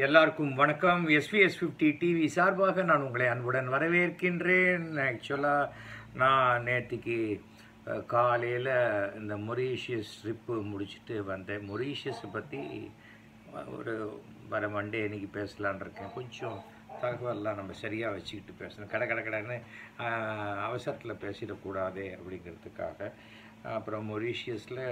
எல்லாருக்கும் வணக்கம் SVS fifty TV சார்பாக நான் உங்களை அன்புடன் வரவேற்கின்றேன் ஆக்சுவலாக நான் நேற்றுக்கு காலையில் இந்த மொரீஷியஸ் ட்ரிப்பு முடிச்சுட்டு வந்தேன் மொரீஷியஸை பற்றி ஒரு வர மண்டே இன்னைக்கு பேசலான் இருக்கேன் கொஞ்சம் தகவல்லாம் நம்ம சரியாக வச்சுக்கிட்டு பேசணும் கடை கடை கடைன்னு அவசரத்தில் பேசிடக்கூடாதே அப்படிங்கிறதுக்காக அப்புறம் மொரீஷியஸில்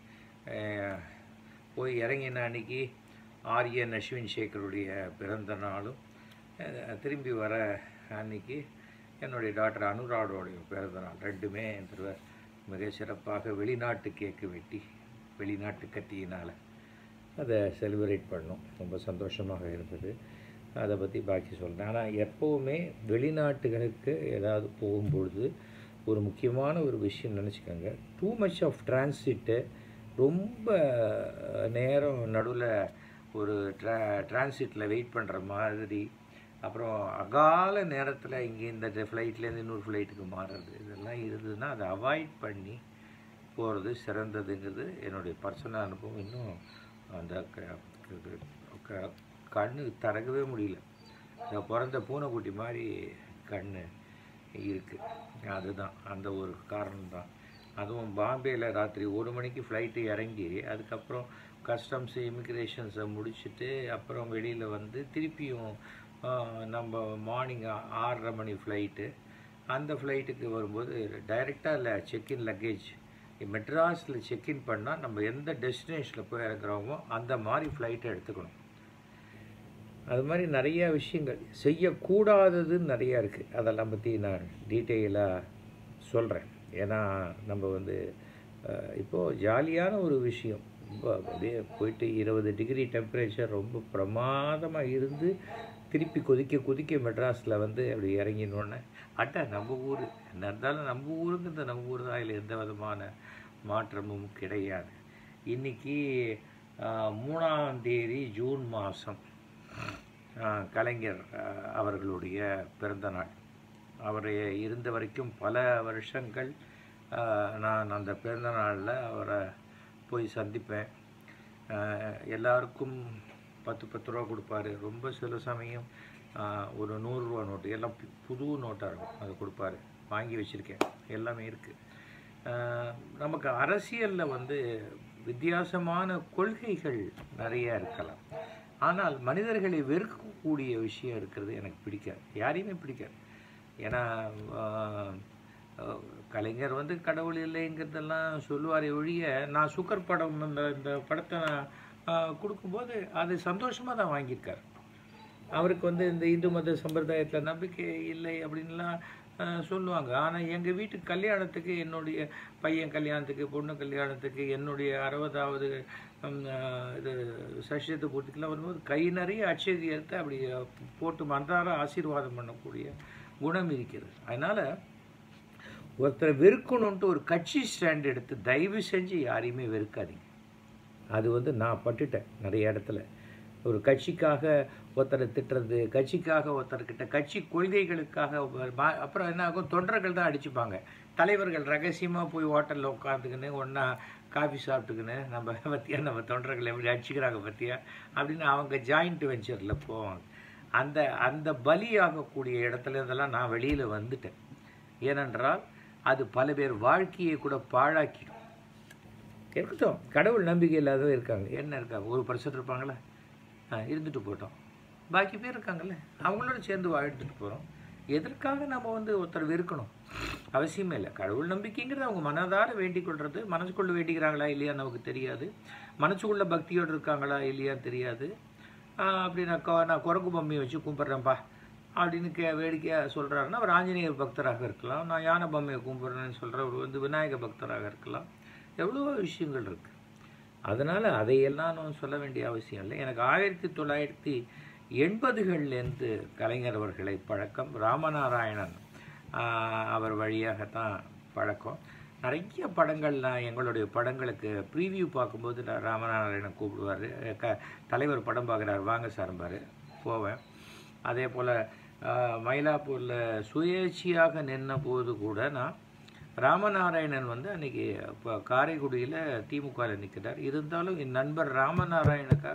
போய் இறங்கின அன்னைக்கு ஆரியன் அஸ்வின் சேகருடைய பிறந்த நாளும் அஹ், திரும்பி வர அன்னைக்கு என்னுடைய டாக்டர் அனுராடோடைய பிறந்த நாள் ரெண்டுமே என் திருவர் மிக சிறப்பாக வெளிநாட்டு கேக்கு வெட்டி வெளிநாட்டு கத்தியினால் அதை செலிப்ரேட் பண்ணோம் ரொம்ப சந்தோஷமாக இருந்தது அதை பற்றி பாக்கி சொல்கிறேன் ஆனால் எப்போவுமே வெளிநாட்டுகளுக்கு ஏதாவது போகும்பொழுது ஒரு முக்கியமான ஒரு விஷயம் நினச்சிக்கோங்க டூ மச் ஆஃப் டிரான்சிட்டு ரொம்ப நேரம் நடுவில் ஒரு ட்ரா டிரான்சிட்டில் வெயிட் பண்ணுற மாதிரி அப்புறம் அகால நேரத்தில் இங்கே இந்த ஃப்ளைட்லேருந்து இன்னொரு ஃப்ளைட்டுக்கு மாறுறது இதெல்லாம் இருந்ததுன்னா அதை அவாய்ட் பண்ணி போகிறது சிறந்ததுங்கிறது என்னுடைய பர்சனல் அனுபவம் இன்னும் அந்த க- க- க- கண்ணு திறக்கவே முடியல இந்த பிறந்த பூனைக்குட்டி மாதிரி கண்ணு இருக்குது அதுதான் அந்த ஒரு காரணம் தான் அதுவும் பாம்பேயில் ராத்திரி ஒரு மணிக்கு ஃப்ளைட்டு இறங்கி அதுக்கப்புறம் கஸ்டம்ஸ் இமிக்ரேஷன்ஸை முடிச்சுட்டு அப்புறம் வெளியில் வந்து திருப்பியும் ஆ, நம்ம மார்னிங் ஆறரை மணி ஃப்ளைட்டு அந்த ஃப்ளைட்டுக்கு வரும்போது டைரெக்டாக இல்லை செக்இன் லக்கேஜ் மெட்ராஸில் செக்இன் பண்ணால் நம்ம எந்த டெஸ்டினேஷனில் போய் இறங்குறோமோ அந்த மாதிரி ஃப்ளைட்டை எடுத்துக்கணும் அது மாதிரி நிறைய விஷயங்கள் செய்யக்கூடாததுன்னு நிறையா இருக்குது அதெல்லாம் பற்றி நான் டீட்டெயிலாக சொல்கிறேன் ஏன்னா நம்ம வந்து அஹ், இப்போது ஜாலியான ஒரு விஷயம் ரொம்ப அப்படியே போயிட்டு இருபது டிகிரி டெம்பரேச்சர் ரொம்ப பிரமாதமாக இருந்து திருப்பி கொதிக்க கொதிக்க மெட்ராஸில் வந்து அப்படி இறங்கினோடனே அட்டா நம்ம ஊர் என்ன இருந்தாலும் நம்ம ஊருங்கிறது நம்ம ஊர் தான் இதில் எந்த விதமான மாற்றமும் கிடையாது இன்றைக்கி மூணாம் தேதி ஜூன் மாதம் ஆஹ் கலைஞர் ஆஹ் அவர்களுடைய பிறந்த நாள் அவர் இருந்த வரைக்கும் பல வருஷங்கள் ஆஹ் நான் அந்த பிறந்த நாளில் அவரை போய் சந்திப்பேன் ஆஹ் எல்லாருக்கும் பத்து பத்து ரூபா கொடுப்பாரு ரொம்ப சில சமயம் ஆஹ் ஒரு நூறுரூவா நோட்டு எல்லாம் பு- புது நோட்டாக இருக்கும் அது கொடுப்பாரு வாங்கி வச்சுருக்கேன் எல்லாமே இருக்குது நமக்கு அரசியலில் வந்து வித்தியாசமான கொள்கைகள் நிறைய இருக்கலாம் ஆனால் மனிதர்களை வெறுக்கக்கூடிய விஷயம் இருக்கிறது எனக்கு பிடிக்காது யாரையுமே பிடிக்காது ஏன்னா ஆஹ், ஆஹ், கலைஞர் வந்து கடவுள் இல்லைங்கிறதெல்லாம் சொல்லுவாரே ஒழிய நான் சுக்கர் படம் இந்த இந்த படத்தை நான் ஆஹ், கொடுக்கும்போது அது சந்தோஷமாக தான் வாங்கியிருக்காரு அவருக்கு வந்து இந்த இந்து மத சம்பிரதாயத்தில் நம்பிக்கை இல்லை அப்படின்லாம் அஹ், சொல்லுவாங்க ஆனால் எங்கள் வீட்டு கல்யாணத்துக்கு என்னுடைய பையன் கல்யாணத்துக்கு பொண்ணு கல்யாணத்துக்கு என்னுடைய அறுபதாவது ஹம், அஹ், இது சஷ்யத்தை பூர்த்திக்கெல்லாம் வரும்போது கை நிறைய அச்சதி எடுத்து அப்படி அஹ், போட்டு மன்றார ஆசீர்வாதம் பண்ணக்கூடிய குணம் இருக்கிறது அதனால் ஒருத்தரை வெறுக்கணுன்ட்டு ஒரு கட்சி ஸ்டாண்ட் எடுத்து தயவு செஞ்சு யாரையுமே வெறுக்காதீங்க அது வந்து நான் பட்டுட்டேன் நிறைய இடத்துல ஒரு கட்சிக்காக ஒருத்தரை திட்டுறது கட்சிக்காக ஒருத்தர்கிட்ட கட்சி கொள்கைகளுக்காக ஒரு மா- அப்புறம் என்ன ஆகும் தொண்டர்கள் தான் அடிச்சுப்பாங்க தலைவர்கள் ரகசியமாக போய் ஹோட்டலில் உட்காந்துக்கின்னு ஒன்றா காஃபி சாப்பிட்டுக்கின்னு நம்ம பற்றியா நம்ம தொண்டர்கள் எப்படி அடிச்சுக்கிறாங்க பற்றியா அப்படின்னு அவங்க ஜாயிண்ட் வெஞ்சரில் போவாங்க அந்த அந்த பலியாகக்கூடிய இடத்துல இதெல்லாம் நான் வெளியில் வந்துட்டேன் ஏனென்றால் அது பல பேர் வாழ்க்கையை கூட பாழாக்கிடும் இருக்கட்டும் கடவுள் நம்பிக்கை இல்லாத இருக்காங்க என்ன இருக்காங்க ஒரு பர்சன்ட் இருப்பாங்களே ஆ, இருந்துட்டு போட்டோம் பாக்கி பேர் இருக்காங்கல்ல அவங்களோட சேர்ந்து வாழ்ந்துட்டு போகிறோம் எதற்காக நம்ம வந்து ஒருத்தர் வெறுக்கணும் அவசியமே இல்லை கடவுள் நம்பிக்கைங்கிறது அவங்க மனதார வேண்டிக் கொள்வது மனசுக்குள்ள வேண்டிக்கிறாங்களா இல்லையா நமக்கு தெரியாது மனசுக்குள்ள பக்தியோடு இருக்காங்களா இல்லையான்னு தெரியாது ஆ, அப்படி நான் கொ- நான் குரங்கு பொம்மையை வச்சு கும்பிட்றேன்ப்பா அப்படின்னு கே வேடிக்கையாக சொல்கிறாருன்னா அவர் ஆஞ்சநேயர் பக்தராக இருக்கலாம் நான் யானை பொம்மையை கும்பிட்றேன்னு சொல்கிறவர் வந்து விநாயக பக்தராக இருக்கலாம் எவ்வளோ விஷயங்கள் இருக்குது அதனால் அதையெல்லாம் நான் சொல்ல வேண்டிய அவசியம் இல்லை எனக்கு ஆயிரத்தி தொள்ளாயிரத்தி எண்பதுகள்லேருந்து கலைஞர் அவர்களை பழக்கம் ராமநாராயணன் ஆஹ், அவர் வழியாகத்தான் பழக்கம் நிறைய படங்கள் நான் எங்களுடைய படங்களுக்கு ப்ரீவியூ பார்க்கும்போது நான் ராமநாராயணன் கூப்பிடுவார் க தலைவர் படம் பார்க்குறாரு வாங்க சார்பார் போவேன் அதே போல் மயிலாப்பூரில் சுயேட்சையாக நின்ன போது கூட நான் ராமநாராயணன் வந்து அன்னைக்கு இப்போ காரைக்குடியில் திமுகவில் நிற்கிறார் இருந்தாலும் என் நண்பர் ராமநாராயணுக்காக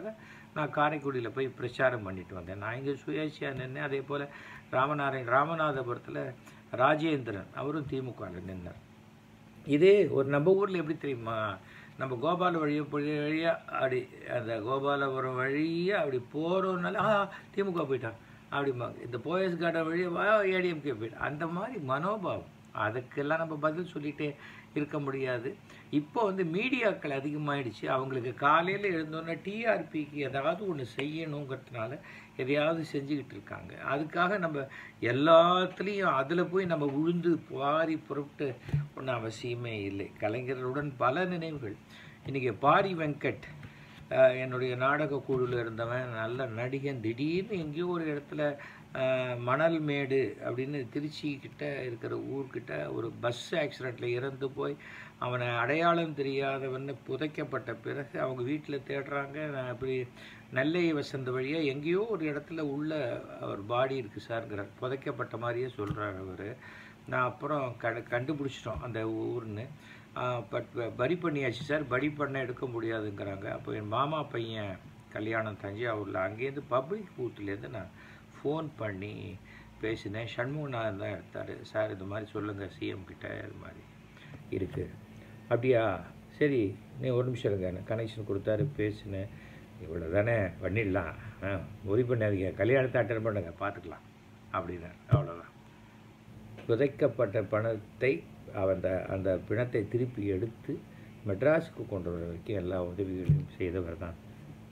நான் காரைக்குடியில் போய் பிரச்சாரம் பண்ணிட்டு வந்தேன் நான் இங்கே சுயேட்சையாக நின்னேன் அதே போல் ராமநாராயண் ராமநாதபுரத்தில் ராஜேந்திரன் அவரும் திமுகவில் நின்னார் இதே ஒரு நம்ம ஊரில் எப்படி தெரியுமா நம்ம கோபால வழியை வழியாக அப்படி அந்த கோபாலபுரம் வழியாக அப்படி போகிறோம்னால ஆ திமுக போயிட்டான் அப்படிமா இந்த போயஸ் கார்டன் வழியாக ஏடிஎம்கே போயிட்டான் அந்த மாதிரி மனோபாவம் அதுக்கெல்லாம் நம்ம பதில் சொல்லிகிட்டே இருக்க முடியாது இப்போ வந்து மீடியாக்கள் அதிகமாகிடுச்சு அவங்களுக்கு காலையில் எழுந்தோன்னே டிஆர்பிக்கு ஏதாவது ஒன்று செய்யணுங்கிறதுனால எதையாவது செஞ்சுக்கிட்டு இருக்காங்க அதுக்காக நம்ம எல்லாத்துலேயும் அதில் போய் நம்ம உழுந்து பாரி புறப்பட்டு ஒன்றும் அவசியமே இல்லை கலைஞர்களுடன் பல நினைவுகள் இன்றைக்கி பாரி வெங்கட் அஹ், என்னுடைய நாடக குழுவில் இருந்தவன் நல்ல நடிகன் திடீர்னு எங்கேயோ ஒரு இடத்துல அஹ், மணல் மேடு அப்படின்னு திருச்சி கிட்ட இருக்கிற ஊர்கிட்ட ஒரு பஸ் ஆக்சிடெண்ட்டில் இறந்து போய் அவனை அடையாளம் தெரியாதவன்னு புதைக்கப்பட்ட பிறகு அவங்க வீட்டில் தேடுறாங்க நான் அப்படி நெல்லை வசந்த வழியாக எங்கேயோ ஒரு இடத்துல உள்ள ஒரு பாடி இருக்குது சார்ங்கிறார் புதைக்கப்பட்ட மாதிரியே சொல்கிறார் அவர் நான் அப்புறம் கண்டு கண்டுபிடிச்சிட்டோம் அந்த ஊர்னு பட் பரி பண்ணியாச்சு சார் பரி பண்ண எடுக்க முடியாதுங்கிறாங்க அப்போ என் மாமா பையன் கல்யாணம் தஞ்சாவூரில் அங்கேருந்து பப்ளிக் பூத்துலேருந்து நான் ஃபோன் பண்ணி பேசினேன் சண்முகநாதன் தான் எடுத்தார் சார் இது மாதிரி சொல்லுங்கள் சிஎம் கிட்ட இது மாதிரி இருக்குது அப்படியா சரி நீ ஒரு நிமிஷம் இருங்க எனக்கு கனெக்ஷன் கொடுத்தாரு பேசினேன் இவ்வளோ தானே பண்ணிடலாம் ஆ உரி பண்ணாதீங்க கல்யாணத்தை அட்டன் பண்ணுங்க பார்த்துக்கலாம் அப்படின்னார் அவ்வளோதான் புதைக்கப்பட்ட பணத்தை அந்த அந்த பிணத்தை திருப்பி எடுத்து மெட்ராஸுக்கு கொண்டு வர வரைக்கும் எல்லா உதவிகளையும் செய்தவர் தான்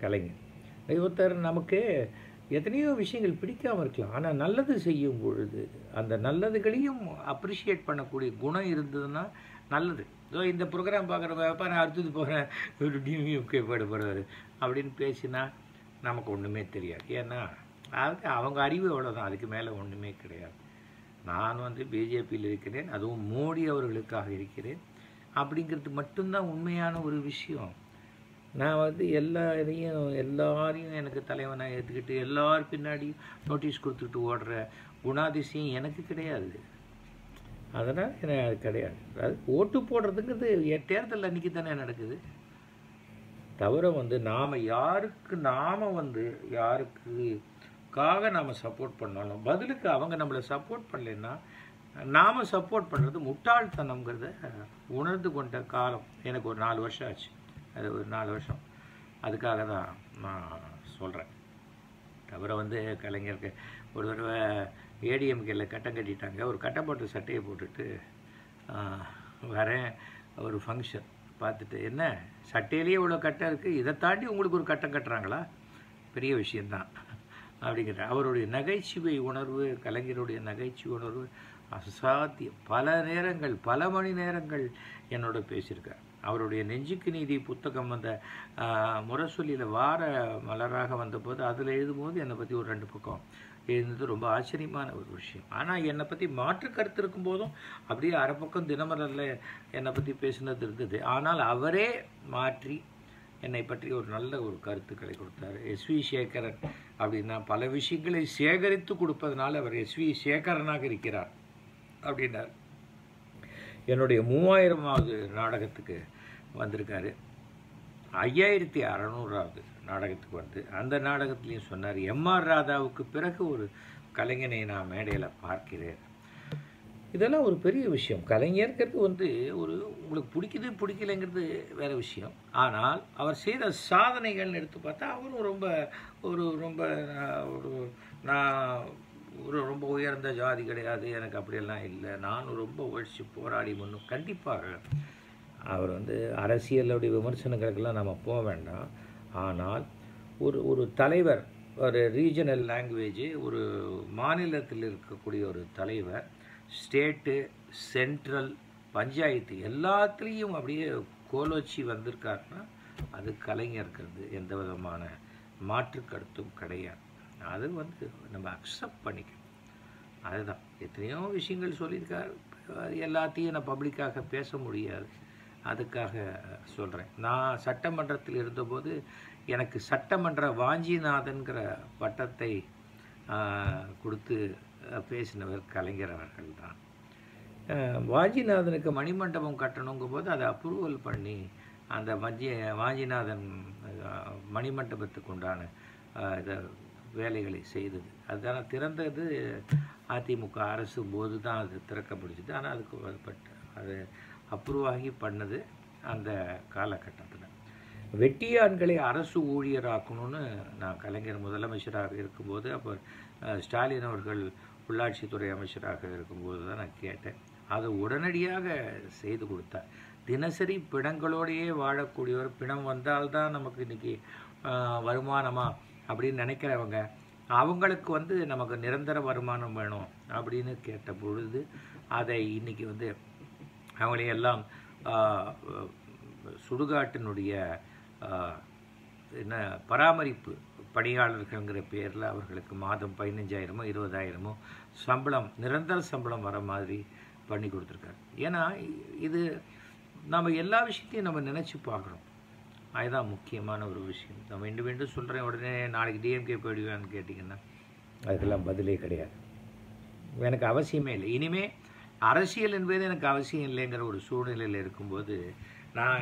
கலைஞர் ஒருத்தர் நமக்கு எத்தனையோ விஷயங்கள் பிடிக்காமல் இருக்கலாம் ஆனால் நல்லது செய்யும் பொழுது அந்த நல்லதுகளையும் அப்ரிஷியேட் பண்ணக்கூடிய குணம் இருந்ததுன்னா நல்லது இதோ இந்த ப்ரோக்ராம் பார்க்குறப்ப நான் அடுத்தது போகிறேன் ஒரு டிவிஎம்கே போடுவார் அப்படின்னு பேசினா நமக்கு ஒன்றுமே தெரியாது ஏன்னா அது அவங்க அறிவு அவ்வளோதான் அதுக்கு மேலே ஒன்றுமே கிடையாது நான் வந்து பிஜேபியில் இருக்கிறேன் அதுவும் மோடி அவர்களுக்காக இருக்கிறேன் அப்படிங்கிறது மட்டும்தான் உண்மையான ஒரு விஷயம் நான் வந்து எல்லா இதையும் எல்லாரையும் எனக்கு தலைவனாக ஏற்றுக்கிட்டு எல்லார் பின்னாடியும் நோட்டீஸ் கொடுத்துட்டு ஓடுற குணாதிசயம் எனக்கு கிடையாது அதனால் எனக்கு அது கிடையாது அது ஓட்டு போடுறதுங்கிறது என் தேர்தல் அன்றைக்கி தானே நடக்குது தவிர வந்து நாம் யாருக்கு நாம் வந்து யாருக்குக்காக நாம் சப்போர்ட் பண்ணாலும் பதிலுக்கு அவங்க நம்மளை சப்போர்ட் பண்ணலைன்னா நாம் சப்போர்ட் பண்ணுறது முட்டாள்தனம்ங்கிறத உணர்ந்து கொண்ட காலம் எனக்கு ஒரு நாலு வருஷம் ஆச்சு அது ஒரு நாலு வருஷம் அதுக்காக தான் நான் சொல்கிறேன் தவிர வந்து கலைஞருக்கு ஒரு தடவை ஏடிஎம்கேல கட்டம் கட்டிட்டாங்க ஒரு கட்டம் போட்டு சட்டையை போட்டுட்டு ஆஹ், வரேன் ஒரு ஃபங்க்ஷன் பார்த்துட்டு என்ன சட்டையிலேயே இவ்வளோ கட்டம் இருக்குது இதை தாண்டி உங்களுக்கு ஒரு கட்டம் கட்டுறாங்களா பெரிய விஷயந்தான் அப்படிங்கிற அவருடைய நகைச்சுவை உணர்வு கலைஞருடைய நகைச்சுவை உணர்வு அசாத்தியம் பல நேரங்கள் பல மணி நேரங்கள் என்னோட பேசியிருக்கார் அவருடைய நெஞ்சுக்கு நீதி புத்தகம் வந்த ஆஹ், முரசொலியில் வார மலராக வந்தபோது அதில் எழுதும்போது என்னை பற்றி ஒரு ரெண்டு பக்கம் எழுந்தது ரொம்ப ஆச்சரியமான ஒரு விஷயம் ஆனால் என்னை பற்றி மாற்று கருத்து இருக்கும்போதும் அப்படியே அரை பக்கம் தினமலரில் என்னை பற்றி பேசினது இருந்தது ஆனால் அவரே மாற்றி என்னை பற்றி ஒரு நல்ல ஒரு கருத்துக்களை கொடுத்தார் எஸ்வி சேகரன் அப்படின்னா பல விஷயங்களை சேகரித்து கொடுப்பதனால அவர் எஸ்வி சேகரனாக இருக்கிறார் அப்படின்னார் என்னுடைய மூவாயிரமாவது நாடகத்துக்கு வந்திருக்காரு ஐயாயிரத்தி அறநூறாவது நாடகத்துக்கு வந்து அந்த நாடகத்துலேயும் சொன்னார் எம்ஆர் ராதாவுக்கு பிறகு ஒரு கலைஞனை நான் மேடையில் பார்க்கிறேன் இதெல்லாம் ஒரு பெரிய விஷயம் கலைஞருங்கிறது வந்து ஒரு உங்களுக்கு பிடிக்குது பிடிக்கலைங்கிறது வேற விஷயம் ஆனால் அவர் செய்த சாதனைகள்னு எடுத்து பார்த்தா அவரும் ரொம்ப ஒரு ரொம்ப ஆஹ், ஒரு நான் ஒரு ரொம்ப உயர்ந்த ஜாதி கிடையாது எனக்கு அப்படியெல்லாம் இல்லை நானும் ரொம்ப உழைச்சி போராடி முன்னும் கண்டிப்பாக அவர் வந்து அரசியலுடைய விமர்சனங்களுக்கெல்லாம் நம்ம போக வேண்டாம் ஆனால் ஒரு ஒரு தலைவர் ஒரு ரீஜனல் லாங்குவேஜ் ஒரு மாநிலத்தில் இருக்கக்கூடிய ஒரு தலைவர் ஸ்டேட்டு சென்ட்ரல் பஞ்சாயத்து எல்லாத்துலேயும் அப்படியே கோலோச்சி வந்திருக்காருன்னா அது கலைஞருக்கிறது எந்த விதமான மாற்று கருத்தும் கிடையாது அது வந்து நம்ம அக்செப்ட் பண்ணிக்கணும் அதுதான் எத்தனையோ விஷயங்கள் சொல்லியிருக்காரு அது எல்லாத்தையும் நான் பப்ளிக்காக பேச முடியாது அதுக்காக சொல்கிறேன் நான் சட்டமன்றத்தில் இருந்தபோது எனக்கு சட்டமன்ற வாஞ்சிநாதன்கிற பட்டத்தை ஆஹ், கொடுத்து அஹ், பேசினவர் கலைஞர் அவர்கள் தான் வாஞ்சிநாதனுக்கு மணிமண்டபம் கட்டணுங்கும் போது அதை அப்ரூவல் பண்ணி அந்த மத்திய வாஞ்சிநாதன் அஹ், மணிமண்டபத்துக்கு உண்டான அஹ், இத வேலைகளை செய்தது அதுதான திறந்தது அதிமுக அரசு போது தான் அது திறக்கப்படுச்சுது ஆனால் அதுக்கு பட் அது அப்ரூவ் ஆகி பண்ணது அந்த காலகட்டத்தில் வெட்டியான்களை அரசு ஊழியராக்கணும்னு நான் கலைஞர் முதலமைச்சராக இருக்கும்போது அப்போ அஹ், ஸ்டாலின் அவர்கள் உள்ளாட்சித்துறை அமைச்சராக இருக்கும்போது தான் நான் கேட்டேன் அதை உடனடியாக செய்து கொடுத்தார் தினசரி பிணங்களோடையே வாழக்கூடியவர் பிணம் வந்தால்தான் நமக்கு இன்னைக்கு அஹ், வருமானமா அப்படின்னு நினைக்கிறவங்க அவங்களுக்கு வந்து நமக்கு நிரந்தர வருமானம் வேணும் அப்படின்னு கேட்ட பொழுது அதை இன்னைக்கு வந்து அவங்களையெல்லாம் ஆஹ், சுடுகாட்டினுடைய ஆஹ், என்ன பராமரிப்பு பணியாளர்கள்ங்கிற பேரில் அவர்களுக்கு மாதம் பதினஞ்சாயிரமோ இருபதாயிரமோ சம்பளம் நிரந்தர சம்பளம் வர மாதிரி பண்ணி கொடுத்துருக்காரு ஏன்னா இது நம்ம எல்லா விஷயத்தையும் நம்ம நினச்சி பார்க்கணும் அதுதான் முக்கியமான ஒரு விஷயம் நம்ம மீண்டும் மீண்டும் சொல்கிறேன் உடனே நாளைக்கு டிஎம்கே போயிடுவேன்னு கேட்டிங்கன்னா அதுக்கெல்லாம் பதிலே கிடையாது எனக்கு அவசியமே இல்லை இனிமே அரசியல் என்பது எனக்கு அவசியம் இல்லைங்கிற ஒரு சூழ்நிலையில் இருக்கும்போது நான்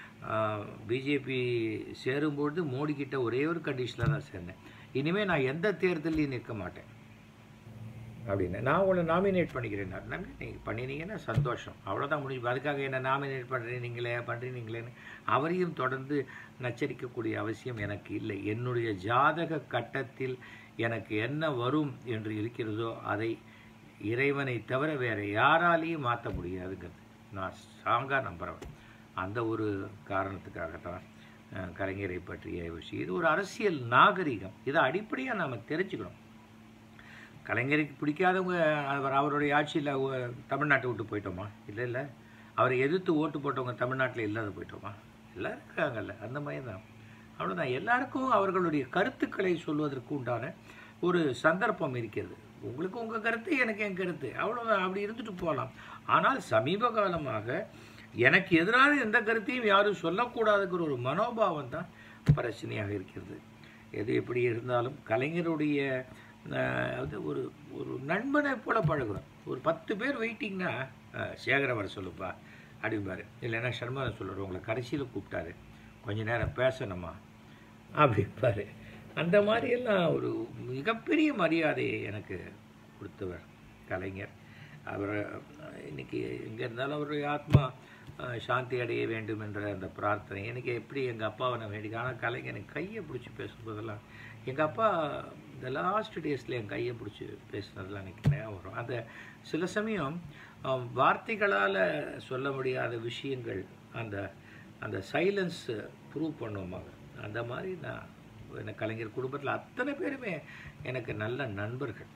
பிஜேபி சேரும்பொழுது மோடி கிட்ட ஒரே ஒரு கண்டிஷனில் தான் சேர்ந்தேன் இனிமேல் நான் எந்த தேர்தலையும் நிற்க மாட்டேன் அப்படின்னு நான் உங்களை நாமினேட் பண்ணிக்கிறேன் நம்பி நீங்கள் பண்ணினீங்கன்னா சந்தோஷம் அவ்வளோதான் முடிஞ்சு அதுக்காக என்ன நாமினேட் பண்ணுறீங்களே பண்ணுறீங்களேன்னு அவரையும் தொடர்ந்து நச்சரிக்கக்கூடிய அவசியம் எனக்கு இல்லை என்னுடைய ஜாதக கட்டத்தில் எனக்கு என்ன வரும் என்று இருக்கிறதோ அதை இறைவனை தவிர வேறு யாராலையும் மாற்ற முடியாதுங்கிறது நான் ஸ்ட்ராங்காக நம்புகிறவன் அந்த ஒரு காரணத்துக்காகத்தான் அஹ், கலைஞரை பற்றிய விஷயம் இது ஒரு அரசியல் நாகரிகம் இதை அடிப்படையாக நாம் தெரிஞ்சுக்கணும் கலைஞருக்கு பிடிக்காதவங்க அவர் அவருடைய ஆட்சியில் தமிழ்நாட்டை விட்டு போயிட்டோமா இல்லை இல்லை அவரை எதிர்த்து ஓட்டு போட்டவங்க தமிழ்நாட்டில் இல்லாத போயிட்டோமா எல்லாம் இருக்காங்கல்ல அந்த மாதிரி தான் அவ்வளோதான் எல்லாருக்கும் அவர்களுடைய கருத்துக்களை சொல்வதற்கு உண்டான ஒரு சந்தர்ப்பம் இருக்கிறது உங்களுக்கு உங்கள் கருத்து எனக்கு என் கருத்து அவ்வளோதான் அப்படி இருந்துட்டு போகலாம் ஆனால் சமீப காலமாக எனக்கு எதிரான எந்த கருத்தையும் யாரும் சொல்லக்கூடாதுங்கிற ஒரு மனோபாவம் தான் பிரச்சனையாக இருக்கிறது எது எப்படி இருந்தாலும் கலைஞருடைய அஹ், அது ஒரு ஒரு நண்பனை போல பழகுறோம் ஒரு பத்து பேர் வெயிட்டிங்னா சேகர வர சொல்லுப்பா அப்படிம்பாரு இல்லைன்னா சர்மா சொல்லுவார் உங்களை கடைசியில் கூப்பிட்டாரு கொஞ்ச நேரம் பேசணுமா அப்படிம்பாரு அந்த மாதிரியெல்லாம் ஒரு மிகப்பெரிய மரியாதையை எனக்கு கொடுத்தவர் கலைஞர் அவர் அஹ், இன்னைக்கு எங்கே இருந்தாலும் அவருடைய ஆத்மா அஹ், சாந்தி அடைய வேண்டும் என்ற அந்த பிரார்த்தனை எனக்கு எப்படி எங்கள் அப்பாவை நான் வேண்டிக்க ஆனால் கலைஞர் எனக்கு கையை பிடிச்சி பேசும்போதெல்லாம் எங்கள் அப்பா இந்த லாஸ்ட் டேஸில் என் கையை பிடிச்சி பேசுனதெல்லாம் எனக்கு ஞாபகம் வரும் அந்த சில சமயம் அஹ், வார்த்தைகளால் சொல்ல முடியாத விஷயங்கள் அந்த அந்த சைலன்ஸ் ப்ரூவ் பண்ணுவோமாங்க அந்த மாதிரி நான் எனக்கு கலைஞர் குடும்பத்தில் அத்தனை பேருமே எனக்கு நல்ல நண்பர்கள்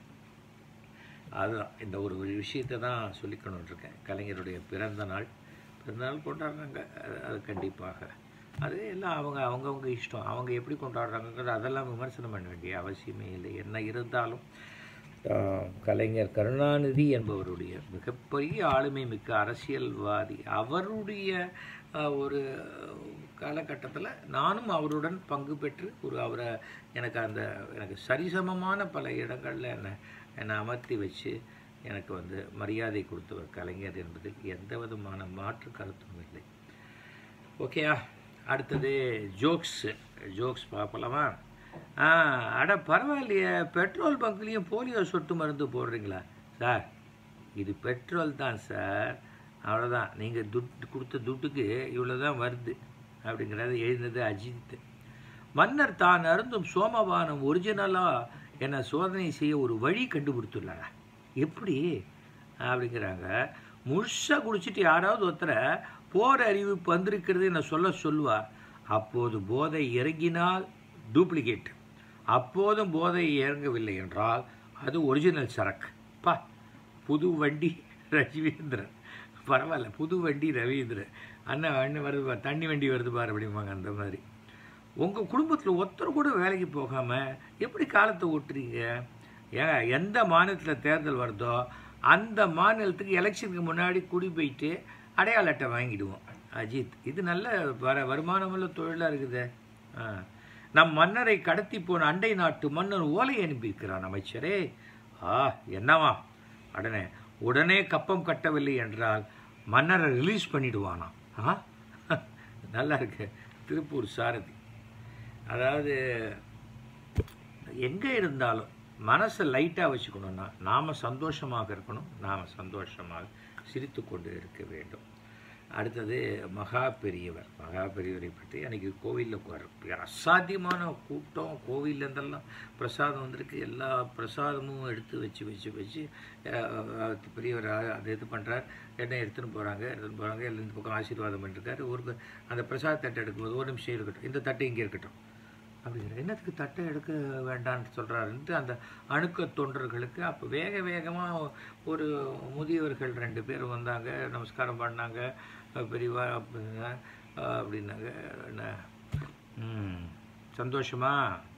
அதுதான் இந்த ஒரு விஷயத்தை தான் சொல்லிக்கணும்னு இருக்கேன் கலைஞருடைய பிறந்த நாள் பிறந்த நாள் கொண்டாடுறாங்க அது- அது கண்டிப்பாக அது எல்லாம் அவங்க அவங்கவுங்க இஷ்டம் அவங்க எப்படி கொண்டாடுறாங்கங்கிறது அதெல்லாம் விமர்சனம் பண்ண வேண்டிய அவசியமே இல்லை என்ன இருந்தாலும் ஆஹ், கலைஞர் கருணாநிதி என்பவருடைய மிகப்பெரிய ஆளுமை மிக்க அரசியல்வாதி அவருடைய ஆஹ், ஒரு காலகட்டத்தில் நானும் அவருடன் பங்கு பெற்று ஒரு அவரை எனக்கு அந்த எனக்கு சரிசமமான பல இடங்களில் என்னை என்னை அமர்த்தி வச்சு எனக்கு வந்து மரியாதை கொடுத்தவர் கலைஞர் என்பதில் எந்த விதமான மாற்று கருத்தும் இல்லை ஓகேயா அடுத்தது ஜோக்ஸ் ஜோக்ஸ் பார்க்கலாமா ஆ அட பரவாயில்லையே பெட்ரோல் பங்க்லேயும் போலியோ சொட்டு மருந்து போடுறீங்களா சார் இது பெட்ரோல் தான் சார் அவ்வளோதான் நீங்கள் துட்டு கொடுத்த துட்டுக்கு இவ்வளோ தான் வருது அப்படிங்கிறது எழுந்தது அஜித் மன்னர் தான் அருந்தும் சோமபானம் ஒரிஜினலாக என்னை சோதனை செய்ய ஒரு வழி கண்டுபிடித்துள்ளாரா எப்படி அப்படிங்கிறாங்க முழுசாக குடிச்சிட்டு யாராவது ஒருத்தரை போர் அறிவிப்பு வந்திருக்கிறது என்ன சொல்ல சொல்லுவா அப்போது போதை இறங்கினால் டூப்ளிகேட் அப்போதும் போதை இறங்கவில்லை என்றால் அது ஒரிஜினல் சரக்கு பா புது வண்டி ரவிந்திரன் பரவாயில்ல புது வண்டி ரவீந்திரன் அண்ணன் அண்ணன் வருது பார் தண்ணி வண்டி வருது பார் அப்படிம்பாங்க அந்த மாதிரி உங்கள் குடும்பத்தில் ஒருத்தர் கூட வேலைக்கு போகாமல் எப்படி காலத்தை ஓட்டுறீங்க ஏங்க எந்த மாநிலத்தில் தேர்தல் வருதோ அந்த மாநிலத்துக்கு எலெக்ஷனுக்கு முன்னாடி குடி போயிட்டு அடையாள அட்டை வாங்கிடுவோம் அஜித் இது நல்ல வர வருமானமுள்ள தொழிலாக இருக்குது ஆ நம் மன்னரை கடத்தி போன அண்டை நாட்டு மன்னர் ஓலை அனுப்பியிருக்கிறான் அமைச்சரே ஆ என்னவா உடனே உடனே கப்பம் கட்டவில்லை என்றால் மன்னரை ரிலீஸ் பண்ணிடுவானாம் ஆ நல்லா இருக்கு திருப்பூர் சாரதி அதாவது எங்கே இருந்தாலும் மனசை லைட்டாக வச்சுக்கணும்னா நாம் சந்தோஷமாக இருக்கணும் நாம் சந்தோஷமாக சிரித்து கொண்டு இருக்க வேண்டும் அடுத்தது மகா பெரியவர் மகா பெரியவரை பற்றி அன்றைக்கி கோவிலில் அசாத்தியமான கூட்டம் கோவில்ல இருந்தெல்லாம் பிரசாதம் வந்திருக்கு எல்லா பிரசாதமும் எடுத்து வச்சு வச்சு வச்சு அஹ், பெரியவர் அ- அதை இது பண்ணுறார் என்ன எடுத்துன்னு போகிறாங்க எடுத்துன்னு போகிறாங்க எல்லாம் இந்த பக்கம் ஆசீர்வாதம் பண்ணிருக்காரு ஒரு அந்த பிரசாத தட்டை எடுக்கும்போது ஒரு நிமிஷம் இருக்கட்டும் இந்த தட்டை இங்கே இருக்கட்டும் அப்படிங்கிற என்னத்துக்கு தட்டை எடுக்க வேண்டாம்னு சொல்கிறாருன்ட்டு அந்த அணுக்க தொண்டர்களுக்கு அப்போ வேக வேகமாக ஒரு முதியவர்கள் ரெண்டு பேர் வந்தாங்க நமஸ்காரம் பண்ணாங்க அஹ் பெரியவா அப்படின்னா அஹ் அப்படின்னாங்க என்ன ம், சந்தோஷமா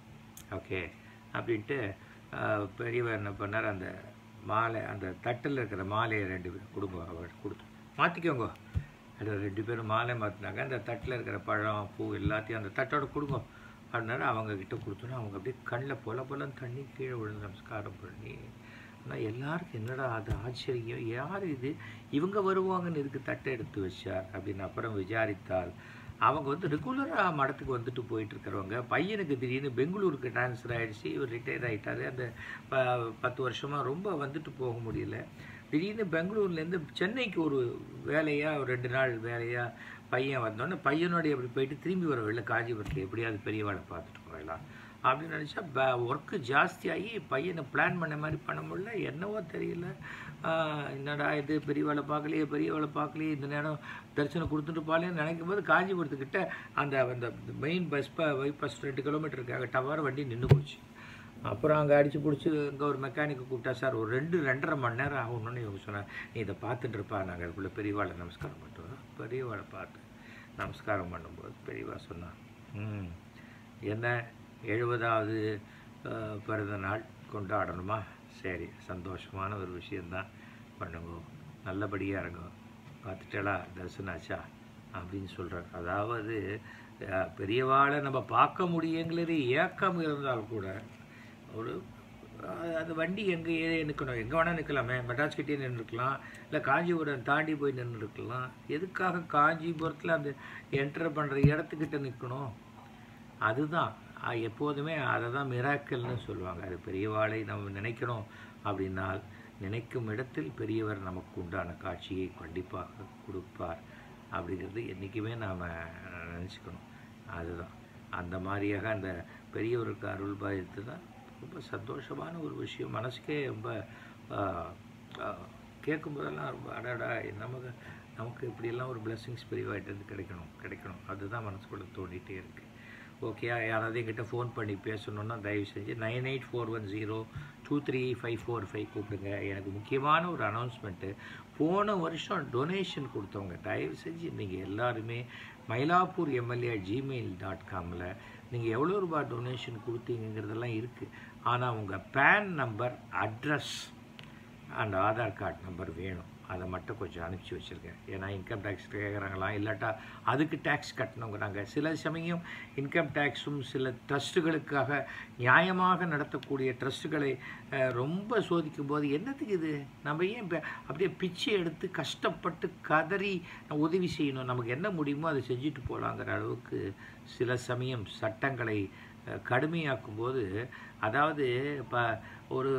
ஓகே அப்படின்ட்டு அஹ், பெரியவர் என்ன பண்ணார் அந்த மாலை அந்த தட்டில் இருக்கிற மாலையை ரெண்டு பேர் கொடுங்க அவர் கொடுத்து மாற்றிக்கோங்க அது ரெண்டு பேரும் மாலை மாற்றினாங்க அந்த தட்டில் இருக்கிற பழம் பூ எல்லாத்தையும் அந்த தட்டோட கொடுங்க அப்படின்னாரு அவங்க கிட்ட கொடுத்தோன்னா அவங்க அப்படியே கண்ணில் பொல பொலன்னு தண்ணி கீழே விழுந்து நமஸ்காரம் பண்ணி ஆனால் எல்லாருக்கும் என்னடா அது ஆச்சரியம் யார் இது இவங்க வருவாங்கன்னு இதுக்கு தட்டை எடுத்து வச்சார் அப்படின்னு அப்புறம் விசாரித்தால் அவங்க வந்து ரெகுலராக மடத்துக்கு வந்துட்டு போயிட்டு இருக்கிறவங்க பையனுக்கு திடீர்னு பெங்களூருக்கு ட்ரான்ஸ்ஃபர் ஆயிடுச்சு இவர் ரிட்டையர் ஆகிட்டாரு அந்த ப- பத்து வருஷமாக ரொம்ப வந்துட்டு போக முடியல திடீர்னு பெங்களூர்லேருந்து சென்னைக்கு ஒரு வேலையாக ஒரு ரெண்டு நாள் வேலையாக பையன் வந்தோடனே பையனோட எப்படி போயிட்டு திரும்பி வர வெளில காஞ்சிபுரத்தில் எப்படியாவது பெரியவாளை பார்த்துட்டு போயிடலாம் அப்படின்னு நினச்சா ஒர்க்கு ஜாஸ்தியாகி பையனை பிளான் பண்ண மாதிரி பண்ண முடியல என்னவோ தெரியல ஆஹ் என்னடா இது பெரிய வேலை பார்க்கலையே பெரிய வேலை பார்க்கலையே இந்த நேரம் தரிசனம் கொடுத்துட்டு போகலேன்னு நினைக்கும் போது காஞ்சிபுரத்துக்கிட்ட அந்த அந்த மெயின் பஸ் பைபாஸ் ரெண்டு கிலோமீட்டருக்காக டவர் வண்டி நின்று போச்சு அப்புறம் அங்கே அடித்து பிடிச்சி இங்கே ஒரு மெக்கானிக்கை கூப்பிட்டா சார் ஒரு ரெண்டு ரெண்டரை மணி நேரம் ஆகணும்னு இவங்க சொன்னாங்க நீ இதை பார்த்துட்டு இருப்பா நாங்கள் அதுக்குள்ளே பெரியவாளை நமஸ்காரம் பண்ணிட்டு வரோம் பெரியவாளை பார்த்து நமஸ்காரம் பண்ணும்போது பெரியவா சொன்னான் ம் என்ன எழுபதாவது அஹ், பிறந்த நாள் கொண்டாடணுமா சரி சந்தோஷமான ஒரு விஷயந்தான் பண்ணுங்க நல்லபடியாக இருங்க பார்த்துட்டேளா தரிசனாச்சா அப்படின்னு சொல்கிறார் அதாவது அஹ், பெரியவாளை நம்ம பார்க்க முடியுங்கிறது ஏக்கம் இருந்தால் கூட ஒரு அஹ், அந்த வண்டி எங்கே நிற்கணும் எங்கே வேணால் நிற்கலாமே மெட்ராஸ் கிட்டே நின்றுக்கலாம் இல்லை காஞ்சிபுரம் தாண்டி போய் நின்றுருக்கலாம் எதுக்காக காஞ்சிபுரத்தில் அந்த என்டர் பண்ணுற இடத்துக்கிட்ட நிற்கணும் அதுதான் அஹ், எப்போதுமே அதை தான் மிராக்கல்னு சொல்லுவாங்க அது பெரியவாளை நம்ம நினைக்கணும் அப்படின்னால் நினைக்கும் இடத்தில் பெரியவர் நமக்கு உண்டான காட்சியை கண்டிப்பாக கொடுப்பார் அப்படிங்கிறது என்றைக்குமே நாம் நினச்சிக்கணும் அதுதான் அந்த மாதிரியாக அந்த பெரியவருக்கு அருள் பாதித்து தான் ரொம்ப சந்தோஷமான ஒரு விஷயம் மனசுக்கே ரொம்ப ஆஹ், ஆஹ், கேட்கும்போதெல்லாம் ரொம்ப அடடா நமக்கு நமக்கு இப்படியெல்லாம் ஒரு பிளெஸ்ஸிங்ஸ் பெரியவாயிட்டு கிடைக்கணும் கிடைக்கணும் அதுதான் மனசுக்குள்ள தோண்டிகிட்டே இருக்குது ஓகே யாராவது என்கிட்ட ஃபோன் பண்ணி பேசணுன்னா தயவு செஞ்சு nine eight four one zero two three five four five கூப்பிடுங்க எனக்கு முக்கியமான ஒரு அனௌன்ஸ்மெண்ட்டு போன வருஷம் டொனேஷன் கொடுத்தவங்க தயவு செஞ்சு நீங்கள் எல்லாருமே மயிலாப்பூர் எம்எல்ஏ ஜிமெயில் டாட் காமில் நீங்கள் எவ்வளோ ரூபாய் டொனேஷன் கொடுத்தீங்கிறதெல்லாம் இருக்குது ஆனால் உங்கள் PAN number address and Aadhaar card number வேணும் அதை மட்டும் கொஞ்சம் அனுப்பிச்சி வச்சுருக்கேன் ஏன்னா இன்கம் டேக்ஸ் கேட்குறாங்களா இல்லாட்டா அதுக்கு டேக்ஸ் கட்டணுங்கிறாங்க சில சமயம் இன்கம் டேக்ஸும் சில ட்ரஸ்ட்டுகளுக்காக நியாயமாக நடத்தக்கூடிய ட்ரஸ்ட்டுகளை அஹ், ரொம்ப சோதிக்கும் போது என்னத்துக்கு இது நம்ம ஏன் இப்ப அப்படியே பிச்சை எடுத்து கஷ்டப்பட்டு கதறி உதவி செய்யணும் நமக்கு என்ன முடியுமோ அதை செஞ்சுட்டு போகலாங்கிற அளவுக்கு சில சமயம் சட்டங்களை அஹ், கடுமையாக்கும் போது அதாவது இப்போ ஒரு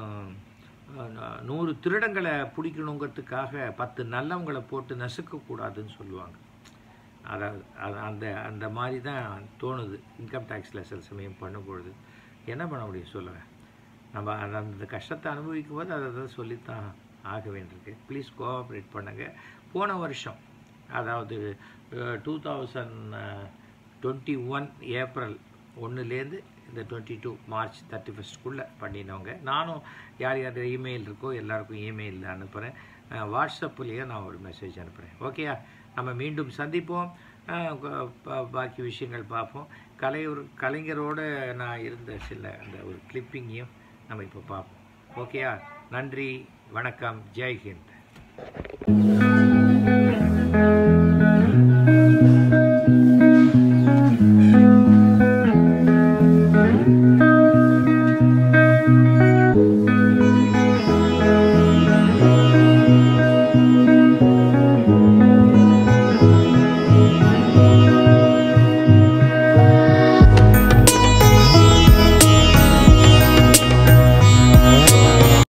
அஹ், நூறு திருடங்களை பிடிக்கணுங்கிறதுக்காக பத்து நல்லவங்களை போட்டு நசுக்கக்கூடாதுன்னு சொல்லுவாங்க அதாவது அது அந்த அந்த மாதிரி தான் தோணுது இன்கம் டேக்ஸில் சில சமயம் பண்ணும்பொழுது என்ன பண்ண முடியும் சொல்லுங்கள் நம்ம அந்த அந்த கஷ்டத்தை அனுபவிக்கும் போது அதை தான் சொல்லித்தான் ஆக வேண்டியிருக்கு ப்ளீஸ் கோஆப்ரேட் பண்ணுங்கள் போன வருஷம் அதாவது two thousand twenty one April ஒன்றுலேருந்து இந்த டுவெண்ட்டி டூ மார்ச் தேர்ட்டி ஃபஸ்ட்டுக்குள்ளே பண்ணினவங்க நானும் யார் யார் இமெயில் இருக்கோ எல்லாருக்கும் இமெயில் அனுப்புகிறேன் வாட்ஸ்அப்லேயும் நான் ஒரு மெசேஜ் அனுப்புகிறேன் ஓகேயா நம்ம மீண்டும் சந்திப்போம் அஹ் ப- ப- பாக்கி விஷயங்கள் பார்ப்போம் கலைஞர் கலைஞரோடு நான் இருந்த சில அந்த ஒரு கிளிப்பிங்கையும் நம்ம இப்போ பார்ப்போம் ஓகேயா நன்றி வணக்கம் ஜெய் ஹிந்த்